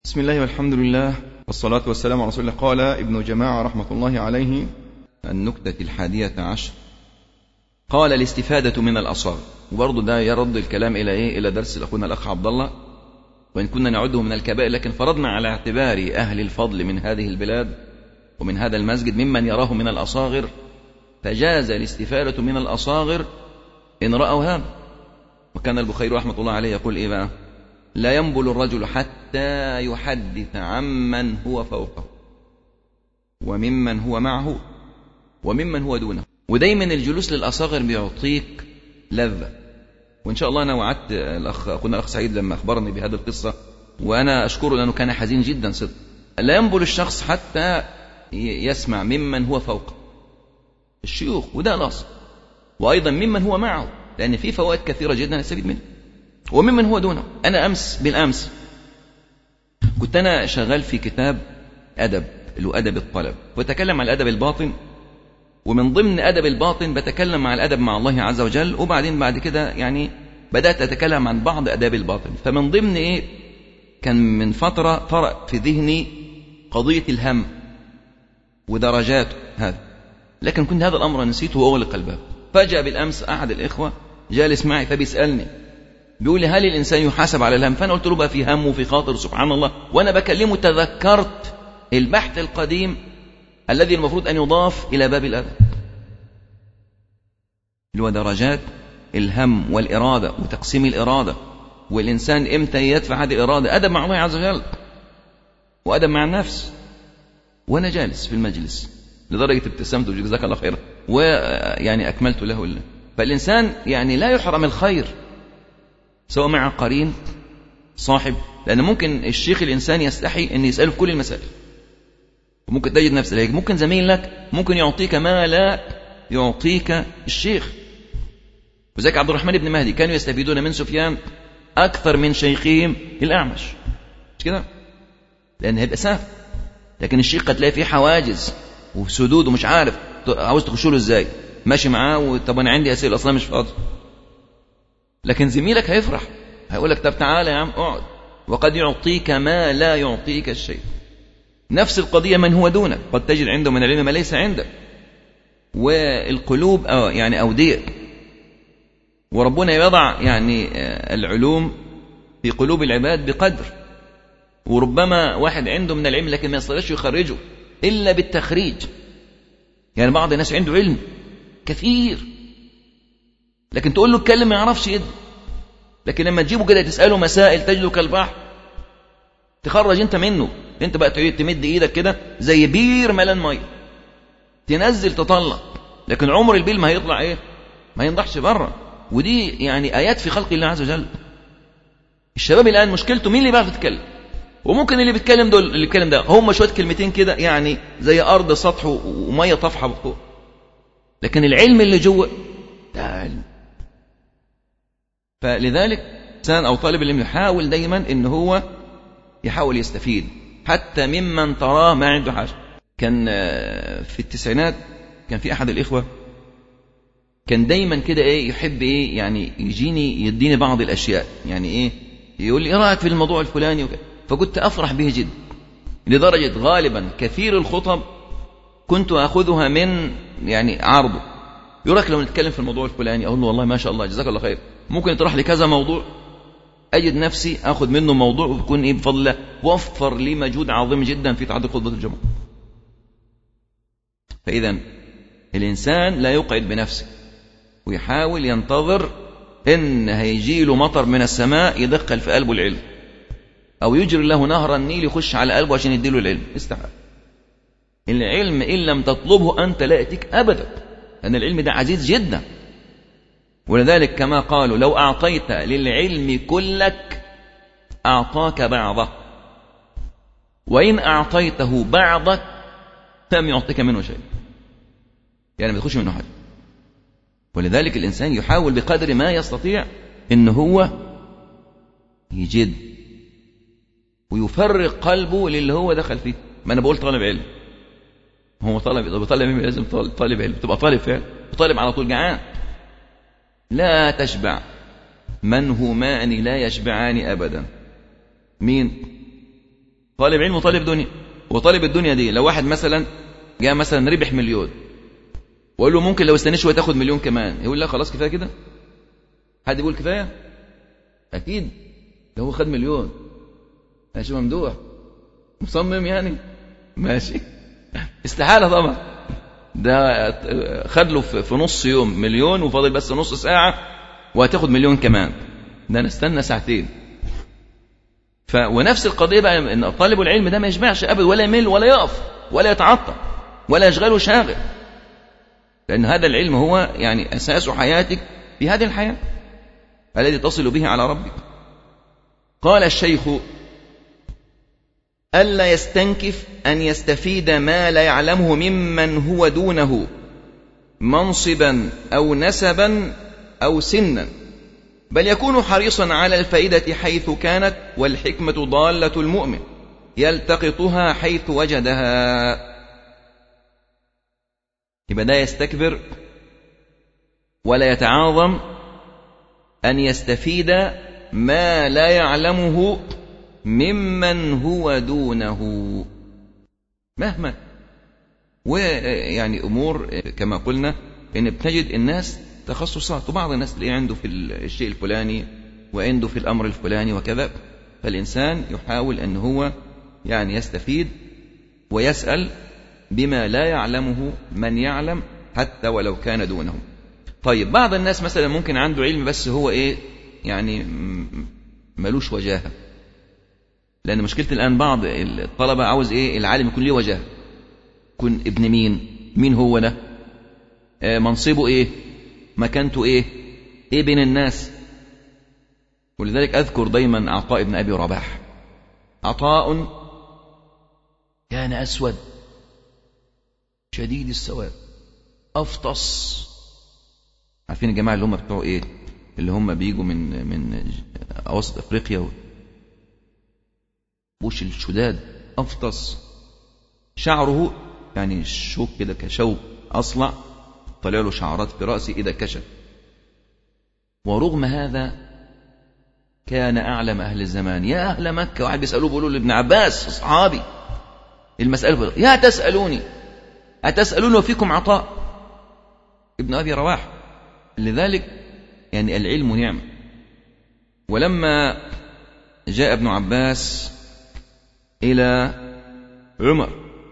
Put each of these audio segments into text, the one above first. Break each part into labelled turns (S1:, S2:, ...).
S1: بسم الله والحمد لله والصلاة والسلام على رسول الله قال ابن جماعة رحمة الله عليه النكتة الحادية عشر قال الاستفادة من الأصاغر وبرضه ده يرد الكلام إلى إيه إلى درس أخونا الأخ عبد الله وإن كنا نعده من الكبائر لكن فرضنا على اعتبار أهل الفضل من هذه البلاد ومن هذا المسجد ممن يراه من الأصاغر فجاز الاستفادة من الأصاغر إن رأوا هذا وكان البخاري رحمة الله عليه يقول إيه بقى لا ينبل الرجل حتى يحدث عمن هو فوقه وممن هو معه وممن هو دونه ودايما الجلوس للأصاغر بيعطيك لذة وإن شاء الله أنا وعدت الأخ أخونا الأخ سعيد لما أخبرني بهذه القصة وأنا أشكره لأنه كان حزين جدا صدق لا ينبل الشخص حتى يسمع ممن هو فوقه الشيوخ وده الأصل وأيضا ممن هو معه لأن في فوائد كثيرة جدا نستفيد منها وممن هو دونه أنا أمس بالأمس كنت أنا شغال في كتاب أدب اللي هو أدب الطلب وتكلم عن الأدب الباطن ومن ضمن أدب الباطن بتكلم مع الأدب مع الله عز وجل وبعدين بعد كده يعني بدأت أتكلم عن بعض أداب الباطن فمن ضمن إيه كان من فترة طرأ في ذهني قضية الهم ودرجاته هذا لكن كنت هذا الأمر نسيته وأغلق الباب فجأة بالأمس أحد الإخوة جالس معي فبيسألني بيقول لي هل الإنسان يحاسب على الهم فأنا قلت له بقى في هم وفي خاطر سبحان الله وأنا بكلمه تذكرت البحث القديم الذي المفروض أن يضاف إلى باب الأدب اللي هو درجات الهم والإرادة وتقسيم الإرادة والإنسان إمتى يدفع هذه الإرادة أدب مع الله عز وجل وأدب مع النفس وأنا جالس في المجلس لدرجة ابتسمت وجزاك الله خيرا ويعني أكملت له الله فالإنسان يعني لا يحرم الخير سواء مع قرين صاحب لأن ممكن الشيخ الإنسان يستحي أن يسأله في كل المسائل وممكن تجد نفسك ممكن زميل لك ممكن يعطيك ما لا يعطيك الشيخ وذلك عبد الرحمن بن مهدي كانوا يستفيدون من سفيان أكثر من شيخهم الأعمش مش كده؟ لأن هيبقى سهل لكن الشيخ قد تلاقي فيه حواجز وسدود ومش عارف عاوز تخش له ازاي ماشي معاه طب انا عندي اسئله اصلا مش فاضي لكن زميلك هيفرح هيقول لك طب تعالى يا عم اقعد وقد يعطيك ما لا يعطيك الشيء نفس القضية من هو دونك قد تجد عنده من العلم ما ليس عندك والقلوب أو يعني أودية وربنا يضع يعني العلوم في قلوب العباد بقدر وربما واحد عنده من العلم لكن ما يستطيعش يخرجه إلا بالتخريج يعني بعض الناس عنده علم كثير لكن تقول له اتكلم ما يعرفش يد لكن لما تجيبه كده تسأله مسائل تجده كالبحر تخرج انت منه انت بقى تعيد تمد ايدك كده زي بير ملان ميه تنزل تطلع لكن عمر البيل ما هيطلع ايه ما ينضحش بره ودي يعني ايات في خلق الله عز وجل الشباب الان مشكلته مين اللي بيعرف يتكلم وممكن اللي بيتكلم دول اللي بيتكلم ده هم شويه كلمتين كده يعني زي ارض سطح وميه طافحه فوق لكن العلم اللي جوه ده علم فلذلك انسان او طالب العلم يحاول دايما ان هو يحاول يستفيد حتى ممن تراه ما عنده حاجه كان في التسعينات كان في احد الاخوه كان دايما كده ايه يحب ايه يعني يجيني يديني بعض الاشياء يعني ايه يقول لي ايه رايك في الموضوع الفلاني وكده فكنت افرح به جدا لدرجه غالبا كثير الخطب كنت اخذها من يعني عرضه يقول لك لو نتكلم في الموضوع الفلاني اقول له والله ما شاء الله جزاك الله خير ممكن يطرح لي كذا موضوع اجد نفسي اخذ منه موضوع ويكون ايه بفضل الله وفر لي مجهود عظيم جدا في تعدد خطبه الجمعه فاذا الانسان لا يقعد بنفسه ويحاول ينتظر ان هيجي له مطر من السماء يدخل في قلبه العلم او يجري له نهر النيل يخش على قلبه عشان يديله العلم استحق العلم ان لم تطلبه انت لا ياتيك ابدا لان العلم ده عزيز جدا ولذلك كما قالوا لو أعطيت للعلم كلك أعطاك بعضه وإن أعطيته بعضك لم يعطيك منه شيء يعني ما تخش منه حاجة ولذلك الإنسان يحاول بقدر ما يستطيع إن هو يجد ويفرغ قلبه للي هو دخل فيه ما أنا بقول طالب علم هو طالب طالب علم لازم طالب علم تبقى طالب فعلا طالب على طول جعان لا تشبع من همان لا يشبعان أبدا مين طالب علم وطالب دنيا وطالب الدنيا دي لو واحد مثلا جاء مثلا ربح مليون وقال له ممكن لو استنيت شويه تاخد مليون كمان يقول لا خلاص كفايه كده حد يقول كفايه اكيد ده هو خد مليون ماشي ممدوح مصمم يعني ماشي استحاله طبعا ده خد له في نص يوم مليون وفاضل بس نص ساعه وهتاخد مليون كمان ده نستنى ساعتين ف ونفس القضيه بقى ان طالب العلم ده ما يشبعش ابدا ولا يمل ولا يقف ولا يتعطل ولا يشغله شاغل لان هذا العلم هو يعني اساس حياتك في هذه الحياه الذي تصل به على ربك قال الشيخ ألا يستنكف أن يستفيد ما لا يعلمه ممن هو دونه منصبا أو نسبا أو سنا بل يكون حريصا على الفائدة حيث كانت والحكمة ضالة المؤمن يلتقطها حيث وجدها يبقى ده يستكبر ولا يتعاظم أن يستفيد ما لا يعلمه ممن هو دونه مهما ويعني أمور كما قلنا إن بتجد الناس تخصصات وبعض الناس تلاقيه عنده في الشيء الفلاني وعنده في الأمر الفلاني وكذا فالإنسان يحاول أن هو يعني يستفيد ويسأل بما لا يعلمه من يعلم حتى ولو كان دونه طيب بعض الناس مثلا ممكن عنده علم بس هو ايه يعني ملوش وجاهة لأن مشكلة الآن بعض الطلبة عاوز ايه العالم يكون ليه وجاهة يكون ابن مين مين هو ده آه منصبه ايه مكانته ايه ايه بين الناس ولذلك أذكر دايما عطاء بن أبي رباح عطاء كان أسود شديد السواد أفطس عارفين الجماعة اللي هم بتوع إيه اللي هم بيجوا من من أوسط أفريقيا وش الشداد أفطس شعره يعني شوك كده كشوك أصلع طلع له شعرات في رأسي إذا كشف ورغم هذا كان أعلم أهل الزمان يا أهل مكة واحد بيسألوه بيقولوا لابن عباس أصحابي المسألة يا تسألوني أتسألون وفيكم عطاء ابن أبي رواح لذلك يعني العلم نعمة ولما جاء ابن عباس إلى عمر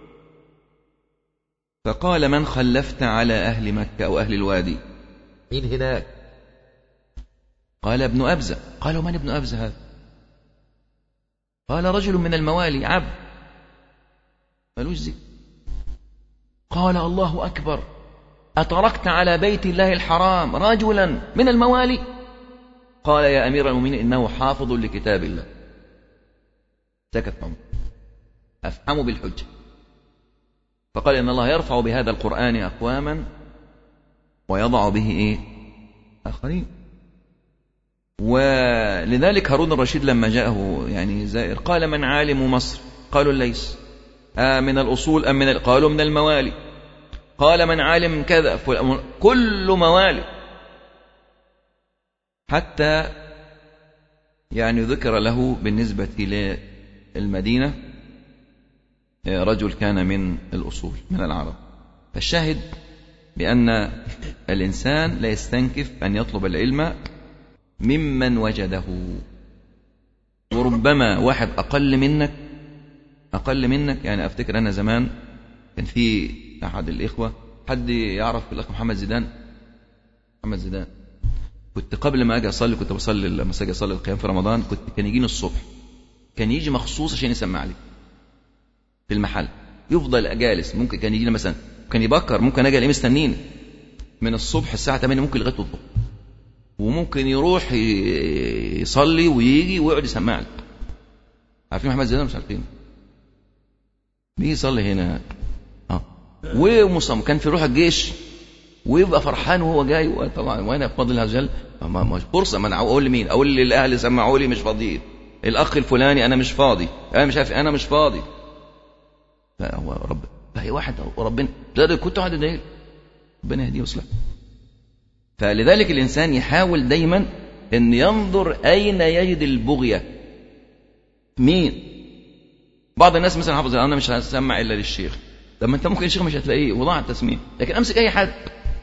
S1: فقال من خلفت على أهل مكة أو أهل الوادي مين هناك قال ابن أبزة قالوا من ابن أبزة هذا قال رجل من الموالي عبد ملوش ذكر قال الله أكبر أتركت على بيت الله الحرام رجلا من الموالي قال يا أمير المؤمنين إنه حافظ لكتاب الله سكت عمر أفهموا بالحجة فقال إن الله يرفع بهذا القرآن أقواما ويضع به إيه آخرين ولذلك هارون الرشيد لما جاءه يعني زائر قال من عالم مصر قالوا ليس آه من الأصول أم من قالوا من الموالي قال من عالم كذا كل موالي حتى يعني ذكر له بالنسبة للمدينة آه، رجل كان من الأصول من العرب فالشاهد بأن الإنسان لا يستنكف أن يطلب العلم ممن وجده وربما واحد أقل منك أقل منك يعني أفتكر أنا زمان كان في أحد الإخوة حد يعرف الأخ محمد زيدان محمد زيدان كنت قبل ما أجي أصلي كنت بصلي لما أجي أصلي القيام في رمضان كنت كان يجيني الصبح كان يجي مخصوص عشان يسمع لي في المحل يفضل جالس ممكن كان يجينا مثلا كان يبكر ممكن اجي الاقيه مستنيني من الصبح الساعه 8 ممكن لغايه الظهر وممكن يروح يصلي ويجي ويقعد يسمع لي عارفين محمد زيدان مش عارفين بيجي يصلي هنا اه ومصمم كان في روح الجيش ويبقى فرحان وهو جاي طبعا وانا بفضل الله عز وجل مش فرصه ما انا اقول لمين اقول للاهل سمعوا لي مش فاضيين الاخ الفلاني انا مش فاضي انا مش عارف انا مش فاضي لا هو رب فهي واحد وربنا لا كنت واحد ده ربنا يهديه ويصلح فلذلك الانسان يحاول دايما ان ينظر اين يجد البغيه مين بعض الناس مثلا حافظ انا مش هسمع الا للشيخ طب ما انت ممكن الشيخ مش هتلاقيه وضاع التسميع لكن امسك اي حد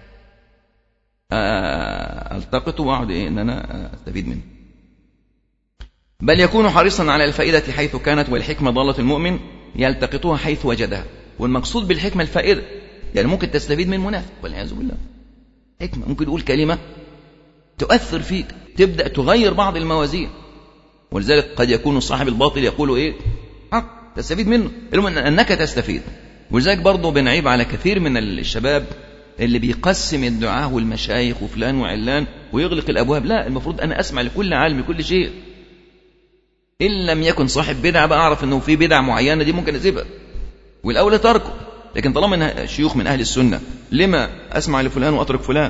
S1: التقطه واقعد ايه ان انا استفيد منه بل يكون حريصا على الفائدة حيث كانت والحكمة ضالة المؤمن يلتقطها حيث وجدها والمقصود بالحكمة الفائدة يعني ممكن تستفيد من منافق والعياذ بالله حكمة ممكن تقول كلمة تؤثر فيك تبدأ تغير بعض الموازين ولذلك قد يكون صاحب الباطل يقول ايه حق تستفيد منه المهم انك تستفيد ولذلك برضه بنعيب على كثير من الشباب اللي بيقسم الدعاة والمشايخ وفلان وعلان ويغلق الابواب لا المفروض انا اسمع لكل عالم لكل شيء ان لم يكن صاحب بدعه بقى اعرف انه في بدعه معينه دي ممكن اسيبها والاولى تركه لكن طالما شيوخ من اهل السنه لما اسمع لفلان واترك فلان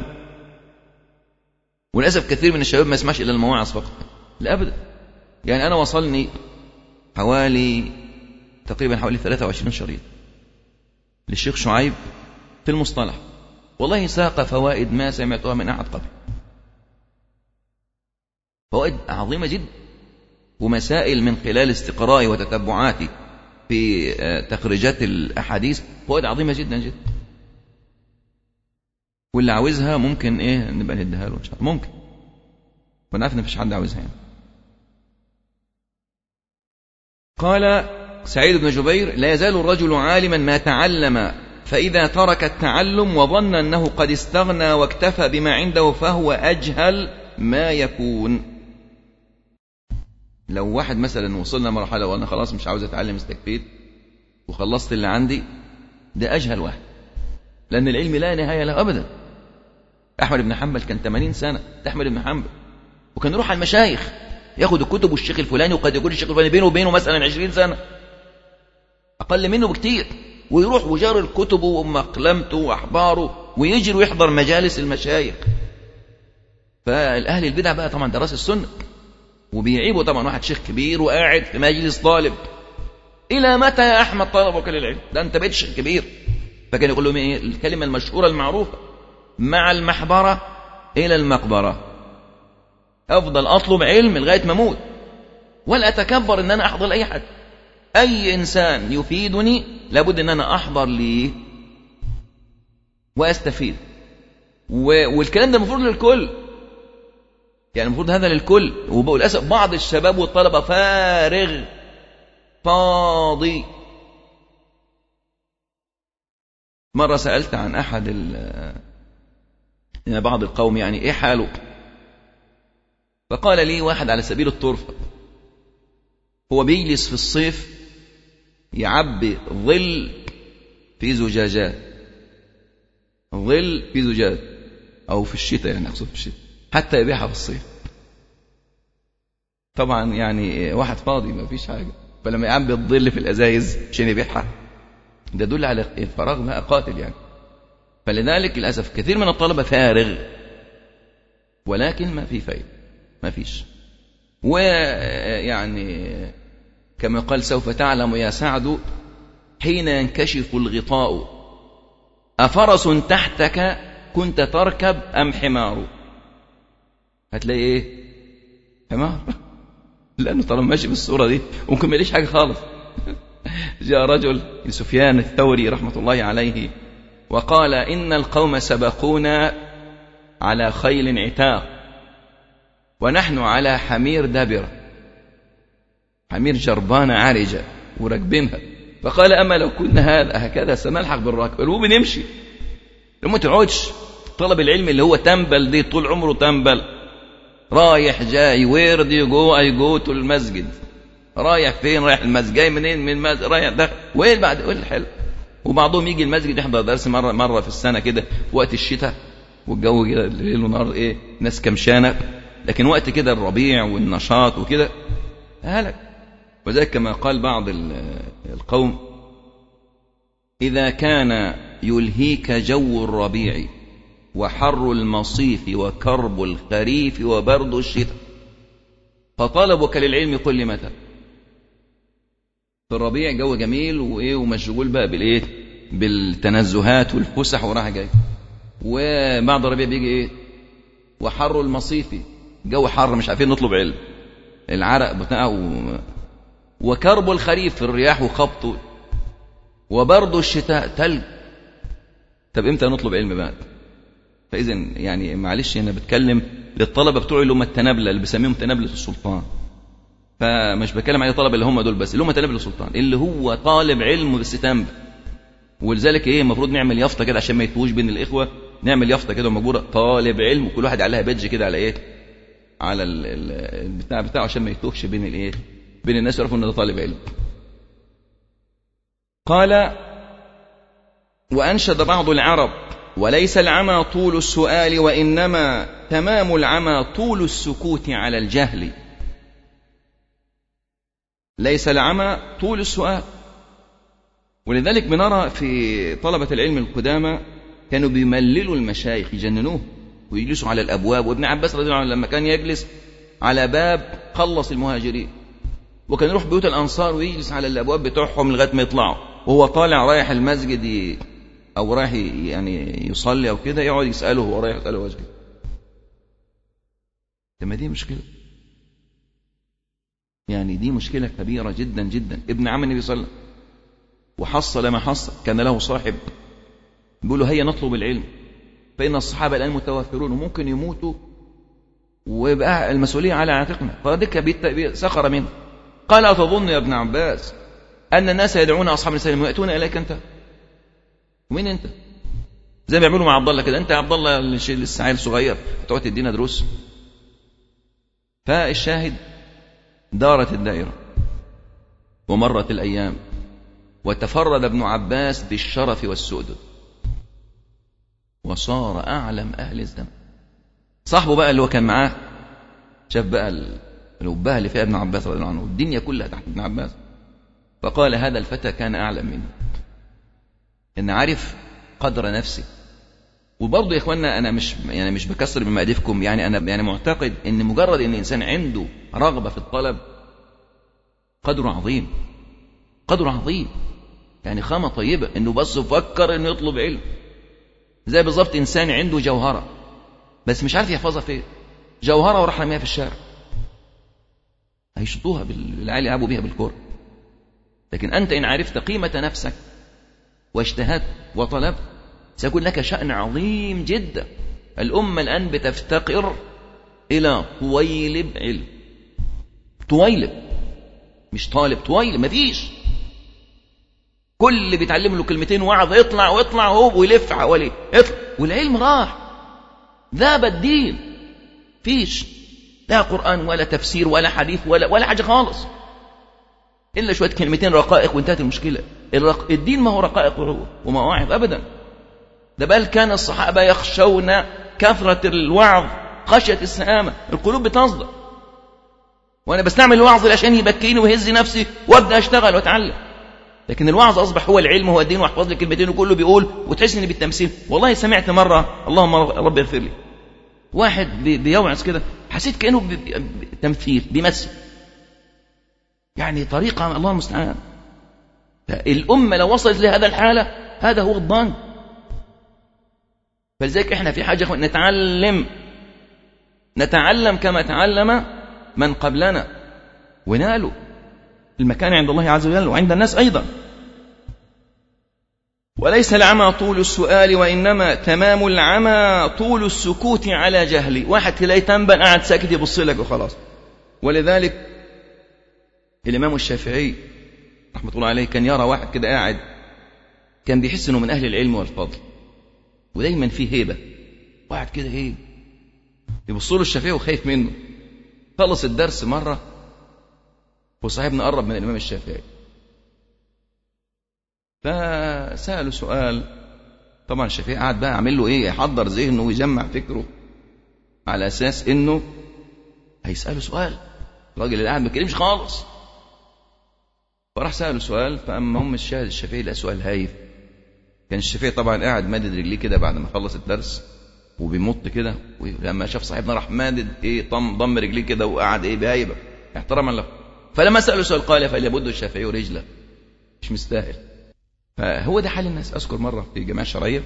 S1: وللاسف كثير من الشباب ما يسمعش الا المواعظ فقط لا ابدا يعني انا وصلني حوالي تقريبا حوالي 23 شريط للشيخ شعيب في المصطلح والله ساق فوائد ما سمعتها من احد قبل فوائد عظيمه جدا ومسائل من خلال استقرائي وتتبعاتي في تخريجات الاحاديث فوائد عظيمه جدا جدا واللي عاوزها ممكن ايه نبقى نديها له ان شاء الله ممكن وانا عارف ان مفيش حد عاوزها يعني قال سعيد بن جبير لا يزال الرجل عالما ما تعلم فإذا ترك التعلم وظن أنه قد استغنى واكتفى بما عنده فهو أجهل ما يكون لو واحد مثلا وصلنا مرحلة وأنا خلاص مش عاوز أتعلم استكفيت وخلصت اللي عندي ده أجهل واحد لأن العلم لا نهاية له أبدا أحمد بن حنبل كان 80 سنة ده أحمد بن حنبل وكان يروح على المشايخ ياخد الكتب والشيخ الفلاني وقد يكون الشيخ الفلاني بينه وبينه مثلا 20 سنة أقل منه بكتير ويروح وجار الكتب ومقلمته وأحباره ويجري ويحضر مجالس المشايخ فالأهل البدع بقى طبعا درس السنة وبيعيبوا طبعا واحد شيخ كبير وقاعد في مجلس طالب إلى متى يا أحمد طلبك للعلم ده أنت بقيت شيخ كبير فكان يقول لهم إيه الكلمة المشهورة المعروفة مع المحبرة إلى المقبرة أفضل أطلب علم لغاية ما أموت ولا أتكبر إن أنا أحضر أي حد أي إنسان يفيدني لابد إن أنا أحضر ليه وأستفيد والكلام ده المفروض للكل يعني المفروض هذا للكل وللأسف بعض الشباب والطلبة فارغ فاضي مرة سألت عن أحد بعض القوم يعني إيه حاله فقال لي واحد على سبيل الطرفة هو بيجلس في الصيف يعبي ظل في زجاجات ظل في زجاج أو في الشتاء يعني أقصد في الشتاء حتى يبيعها في الصيف طبعا يعني واحد فاضي ما فيش حاجة فلما يعبي الظل في الأزايز عشان يبيعها ده يدل على الفراغ بقى قاتل يعني فلذلك للأسف كثير من الطلبة فارغ ولكن ما في فايدة ما فيش ويعني كما قال سوف تعلم يا سعد حين ينكشف الغطاء أفرس تحتك كنت تركب أم حمار هتلاقي ايه حمار لأنه طالما ماشي بالصورة دي ممكن ما حاجة خالص جاء رجل لسفيان الثوري رحمة الله عليه وقال إن القوم سبقونا على خيل عتاق ونحن على حمير دبرة حمير جربانة عارجة وراكبينها فقال أما لو كنا هذا هكذا سنلحق بالراكب المهم نمشي لما تقعدش طلب العلم اللي هو تنبل دي طول عمره تنبل رايح جاي وير دي جو اي جو تو المسجد رايح فين رايح المسجد جاي منين من المسجد رايح دخل وين بعد وين الحلو وبعضهم يجي المسجد يحضر درس مره مره في السنه كده في وقت الشتاء والجو كده ليل ونهار ايه ناس كمشانه لكن وقت كده الربيع والنشاط وكده هلك وذلك كما قال بعض القوم إذا كان يلهيك جو الربيع وحر المصيف وكرب الخريف وبرد الشتاء فطلبك للعلم كل متى في الربيع جو جميل وايه ومشغول بقى بالايه بالتنزهات والفسح وراح جاي وبعد الربيع بيجي ايه وحر المصيف جو حر مش عارفين نطلب علم العرق بتاعه وكرب الخريف في الرياح وخبطه وبرد الشتاء تلج طب امتى نطلب علم بقى فاذا يعني معلش انا بتكلم للطلبه بتوعي اللي هم التنابله اللي بسميهم تنابله السلطان فمش بتكلم على طلبه اللي هم دول بس اللي هم تنابله السلطان اللي هو طالب علم بس تنبه ولذلك ايه المفروض نعمل يافطه كده عشان ما يتوش بين الاخوه نعمل يافطه كده ومجبوره طالب علم وكل واحد عليها بيدج كده على ايه على البتاع بتاعه عشان ما يتوهش بين الايه بين الناس يعرفوا ان ده طالب علم قال وانشد بعض العرب وليس العمى طول السؤال وانما تمام العمى طول السكوت على الجهل ليس العمى طول السؤال ولذلك بنرى في طلبة العلم القدامى كانوا بيمللوا المشايخ يجننوه ويجلسوا على الأبواب وابن عباس رضي الله عنه لما كان يجلس على باب خلص المهاجرين وكان يروح بيوت الأنصار ويجلس على الأبواب بتوعهم لغاية ما يطلعوا وهو طالع رايح المسجد أو رايح يعني يصلي أو كده يقعد يسأله هو رايح يسأله وجهه ما دي مشكلة يعني دي مشكلة كبيرة جدا جدا ابن عم النبي صلى الله عليه وسلم وحصل ما حصل كان له صاحب بيقول له هيا نطلب العلم فإن الصحابة الآن متوفرون وممكن يموتوا ويبقى المسؤولية على عاتقنا فذلك سخر منه قال أتظن يا ابن عباس أن الناس يدعون أصحاب السلام ويأتون إليك أنت ومين أنت زي ما بيعملوا مع عبد الله كده أنت يا عبد الله لسه عيل صغير تقعد تدينا دروس فالشاهد دارت الدائرة ومرت الأيام وتفرد ابن عباس بالشرف والسؤدد وصار أعلم أهل الزمن صاحبه بقى اللي هو كان معاه شاف بقى الوباه اللي فيها ابن عباس رضي الله عنه الدنيا كلها تحت ابن عباس فقال هذا الفتى كان أعلم منه إن عارف قدر نفسه وبرضه يا اخوانا انا مش يعني مش بكسر بمقادفكم يعني انا يعني معتقد ان مجرد ان الانسان عنده رغبه في الطلب قدره عظيم قدره عظيم يعني خامه طيبه انه بس فكر انه يطلب علم زي بالظبط انسان عنده جوهره بس مش عارف يحفظها فين جوهره وراح رميها في الشارع هيشطوها بالعالي يلعبوا بيها بالكره لكن انت ان عرفت قيمه نفسك واجتهدت وطلبت سيكون لك شأن عظيم جدا الأمة الآن بتفتقر إلى طويلب علم طويلب مش طالب طويلب مفيش كل اللي بيتعلم له كلمتين وعظ يطلع ويطلع هو ويلف حواليه اطلع والعلم راح ذاب الدين فيش لا قرآن ولا تفسير ولا حديث ولا ولا حاجة خالص إلا شوية كلمتين رقائق وانتهت المشكلة الرق... الدين ما هو رقائق ومواعظ أبدا ده بل كان الصحابة يخشون كثرة الوعظ خشية السآمة القلوب بتصدق وأنا بستعمل الوعظ عشان يبكيني ويهز نفسي وأبدأ أشتغل وأتعلم لكن الوعظ أصبح هو العلم هو الدين واحفظ لي كلمتين وكله بيقول وتحس إني بالتمثيل والله سمعت مرة اللهم رب اغفر لي واحد بيوعظ كده حسيت كأنه تمثيل بيمثل يعني طريقة الله المستعان الأمة لو وصلت لهذا الحالة هذا هو الضان فلذلك احنا في حاجة نتعلم نتعلم كما تعلم من قبلنا ونالوا المكان عند الله عز وجل وعند الناس أيضا وليس العمى طول السؤال وإنما تمام العمى طول السكوت على جهل واحد تلاقيه تنبل قاعد ساكت يبص لك وخلاص ولذلك الإمام الشافعي رحمة الله عليه كان يرى واحد كده قاعد كان بيحس انه من اهل العلم والفضل ودايما فيه هيبه واحد كده ايه يبص له الشافعي وخايف منه خلص الدرس مره وصاحبنا قرب من الامام الشافعي فساله سؤال طبعا الشافعي قعد بقى عامل له ايه يحضر ذهنه ويجمع فكره على اساس انه هيساله سؤال الراجل اللي قاعد ما بيتكلمش خالص فراح سأله سؤال فأما هم الشاهد الشافعي لقى سؤال هايف كان الشافعي طبعا قاعد مادد رجليه كده بعد ما خلص الدرس وبيمط كده ولما شاف صاحبنا راح مادد ايه طم ضم رجليه كده وقعد ايه بهايبه احتراما له فلما سأله سؤال قال فليبد الشافعي رجله مش مستاهل فهو ده حال الناس اذكر مره في جماعه شرعيه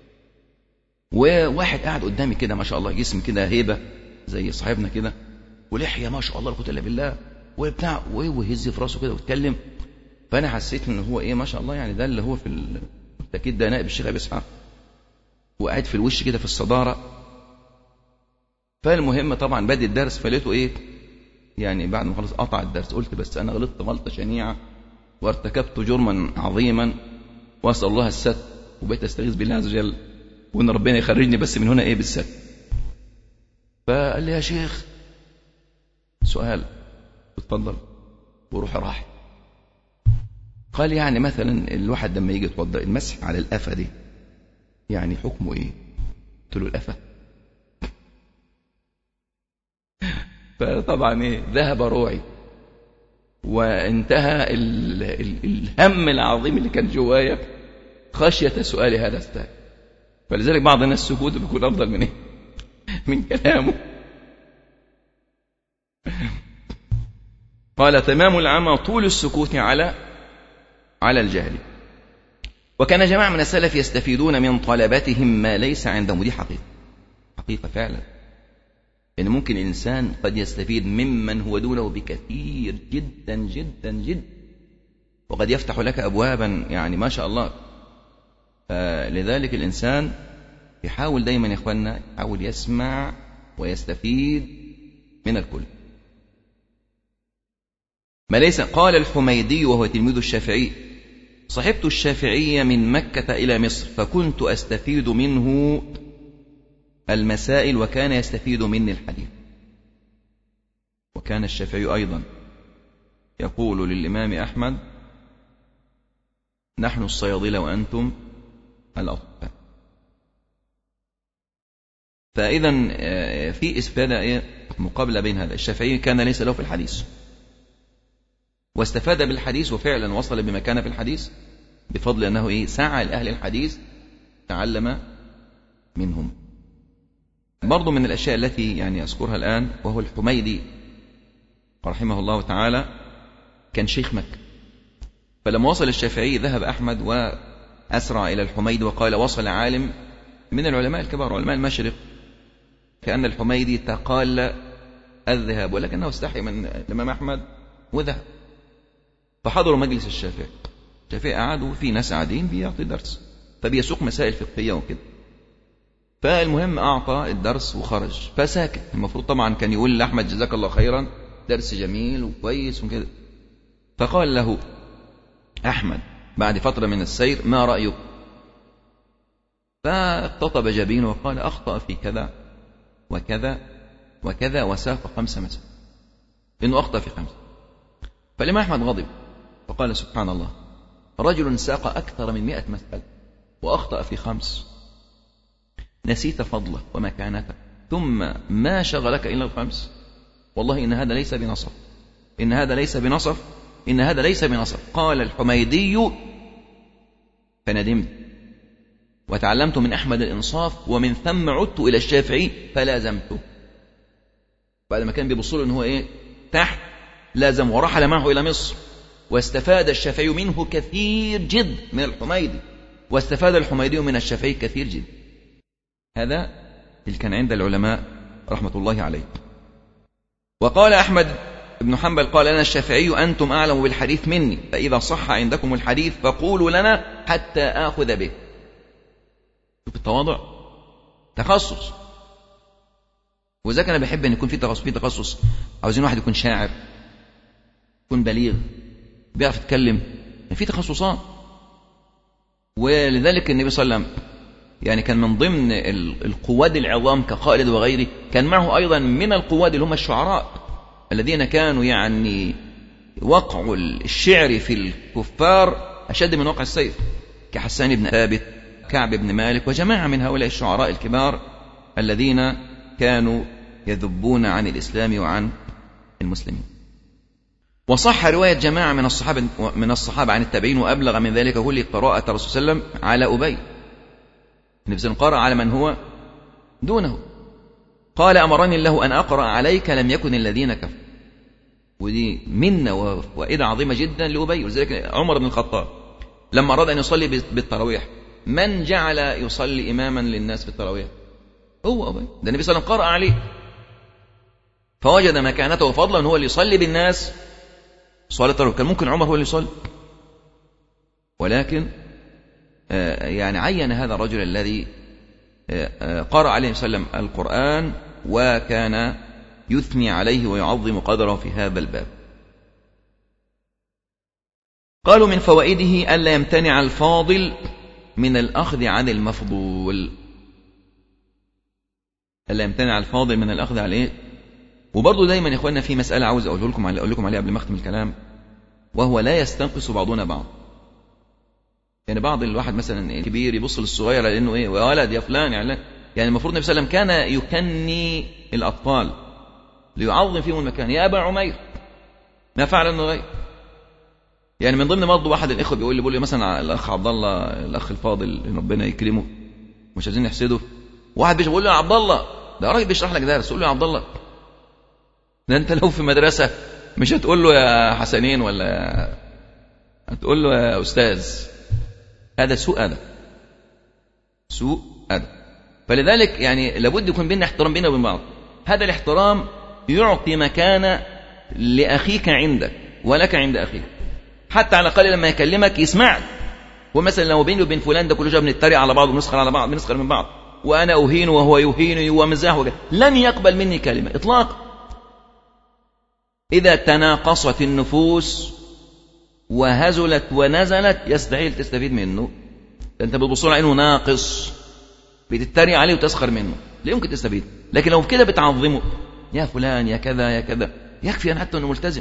S1: وواحد قاعد قدامي كده ما شاء الله جسم كده هيبه زي صاحبنا كده ولحيه ما شاء الله لا قوه الا بالله وبتاع ويهز في راسه كده ويتكلم فانا حسيت ان هو ايه ما شاء الله يعني ده اللي هو في بالتاكيد ده نائب الشيخ ابي اسحاق وقاعد في الوش كده في الصداره فالمهم طبعا بادئ الدرس فلقيته ايه يعني بعد ما خلص قطع الدرس قلت بس انا غلطت غلطه شنيعه وارتكبت جرما عظيما واسال الله الستر وبقيت استغيث بالله عز وجل وان ربنا يخرجني بس من هنا ايه بالستر فقال لي يا شيخ سؤال اتفضل وروح راح قال يعني مثلا الواحد لما يجي يتوضا المسح على القفا دي يعني حكمه ايه قلت له القفا فطبعا ايه ذهب روعي وانتهى ال ال الهم العظيم اللي كان جوايا خشية سؤال هذا السائل فلذلك بعض الناس سكوته بيكون أفضل من إيه؟ من كلامه قال تمام العمى طول السكوت على على الجهل وكان جماعة من السلف يستفيدون من طلبتهم ما ليس عندهم ودي حقيقة حقيقة فعلا يعني ممكن الإنسان قد يستفيد ممن هو دونه بكثير جدا جدا جدا وقد يفتح لك أبوابا يعني ما شاء الله لذلك الإنسان يحاول دايما يا إخواننا يحاول يسمع ويستفيد من الكل ما ليس قال الحميدي وهو تلميذ الشافعي صحبت الشافعي من مكة إلى مصر فكنت أستفيد منه المسائل وكان يستفيد مني الحديث وكان الشافعي أيضا يقول للإمام أحمد نحن الصيادلة وأنتم الأطباء فإذا آه، في إستفادة إيه؟ مقابلة بين هذا الشافعي كان ليس له في الحديث واستفاد بالحديث وفعلا وصل بما كان في الحديث بفضل أنه إيه سعى لأهل الحديث تعلم منهم برضو من الأشياء التي يعني أذكرها الآن وهو الحميدي رحمه الله تعالى كان شيخ مكة فلما وصل الشافعي ذهب أحمد وأسرع إلى الحميدي وقال وصل عالم من العلماء الكبار علماء المشرق كأن الحميدي تقال الذهاب ولكنه استحي من الإمام أحمد وذهب فحضروا مجلس الشافعي الشافعي قعد وفي ناس قاعدين بيعطي درس فبيسوق مسائل فقهية وكده فالمهم أعطى الدرس وخرج فساكت المفروض طبعا كان يقول لأحمد جزاك الله خيرا درس جميل وكويس وكده فقال له أحمد بعد فترة من السير ما رأيك فاقتطب جبينه وقال أخطأ في كذا وكذا وكذا وساق خمس مسائل إنه أخطأ في خمسة فالإمام أحمد غضب فقال سبحان الله رجل ساق أكثر من مئة مسألة وأخطأ في خمس نسيت فضله ومكانته ثم ما شغلك إلا الخمس والله إن هذا ليس بنصف إن هذا ليس بنصف إن هذا ليس بنصف قال الحميدي فندمت وتعلمت من أحمد الإنصاف ومن ثم عدت إلى الشافعي فلازمته بعد ما كان بيبص له إن هو إيه تحت لازم ورحل معه إلى مصر واستفاد الشافعي منه كثير جد من الحميدي واستفاد الحميدي من الشافعي كثير جد هذا اللي كان عند العلماء رحمة الله عليه وقال أحمد بن حنبل قال لنا الشافعي أنتم أعلم بالحديث مني فإذا صح عندكم الحديث فقولوا لنا حتى آخذ به شوف التواضع تخصص وذاك أنا بحب أن يكون في تخصص في تخصص عاوزين واحد يكون شاعر يكون بليغ بيعرف يتكلم في تخصصات ولذلك النبي صلى الله عليه وسلم يعني كان من ضمن القواد العظام كخالد وغيره كان معه أيضا من القواد اللي هم الشعراء الذين كانوا يعني وقع الشعر في الكفار أشد من وقع السيف كحسان بن ثابت كعب بن مالك وجماعة من هؤلاء الشعراء الكبار الذين كانوا يذبون عن الإسلام وعن المسلمين وصح رواية جماعة من الصحابة من الصحابة عن التابعين وأبلغ من ذلك كله قراءة الرسول صلى الله عليه وسلم على أبي النبي صلى الله عليه وسلم قرأ على من هو دونه قال أمرني الله أن أقرأ عليك لم يكن الذين كفروا ودي منة وإذا عظيمة جدا لأبي ولذلك عمر بن الخطاب لما أراد أن يصلي بالتراويح من جعل يصلي إماما للناس في التراويح هو أبي ده النبي صلى الله عليه وسلم قرأ عليه فوجد مكانته وفضلا هو اللي يصلي بالناس صلاة الركوع كان ممكن عمر هو اللي يصلي ولكن آه، يعني عين هذا الرجل الذي آه، آه، قرأ عليه وسلم القرآن وكان يثني عليه ويعظم قدره في هذا الباب قالوا من فوائده ألا يمتنع الفاضل من الأخذ عن المفضول ألا يمتنع الفاضل من الأخذ عن إيه؟ وبرضه دايما يا إخواننا في مسألة عاوز أقول لكم عليها أقول لكم عليها قبل ما أختم الكلام وهو لا يستنقص بعضنا بعض يعني بعض الواحد مثلا الكبير يبص للصغير على انه ايه يا ولد يا فلان يعني يعني المفروض النبي صلى الله عليه وسلم كان يكني الاطفال ليعظم فيهم المكان يا ابا عمير ما فعل النغير يعني من ضمن برضه واحد الاخوه بيقول لي بيقول لي مثلا الاخ عبد الله الاخ الفاضل ربنا يكرمه مش عايزين نحسده واحد بيقول له يا عبد الله ده راجل بيشرح لك درس تقول له يا عبد الله ده انت لو في مدرسه مش هتقول له يا حسنين ولا هتقول له يا استاذ هذا سوء ادب سوء ادب فلذلك يعني لابد يكون بيننا احترام بيننا وبين بعض هذا الاحترام يعطي مكانه لاخيك عندك ولك عند اخيك حتى على الاقل لما يكلمك يسمعك ومثلا لو بيني وبين فلان ده كل شويه بنتريق على بعض ونسخر على بعض بنسخر من بعض وانا اهين وهو يهينني ومزاح وكذا لن يقبل مني كلمه اطلاقا اذا تناقصت النفوس وهزلت ونزلت يستحيل تستفيد منه انت بتبص له عينه ناقص بتتريق عليه وتسخر منه لا يمكن تستفيد لكن لو كده بتعظمه يا فلان يا كذا يا كذا يكفي ان حتى انه ملتزم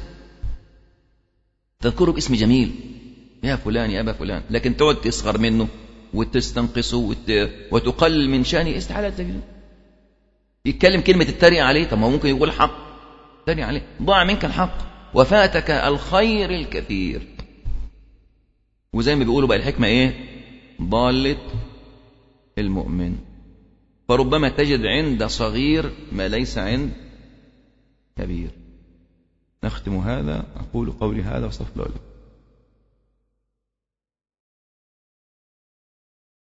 S1: تذكره باسم جميل يا فلان يا ابا فلان لكن تقعد تسخر منه وتستنقصه وت... وتقلل من شانه استحاله تجد يتكلم كلمه التريقه عليه طب ما هو ممكن يقول حق تريق عليه ضاع منك الحق وفاتك الخير الكثير وزي ما بيقولوا بقى الحكمه ايه ضاله المؤمن فربما تجد عند صغير ما ليس عند كبير نختم هذا أقول قولي هذا واستغفر الله لكم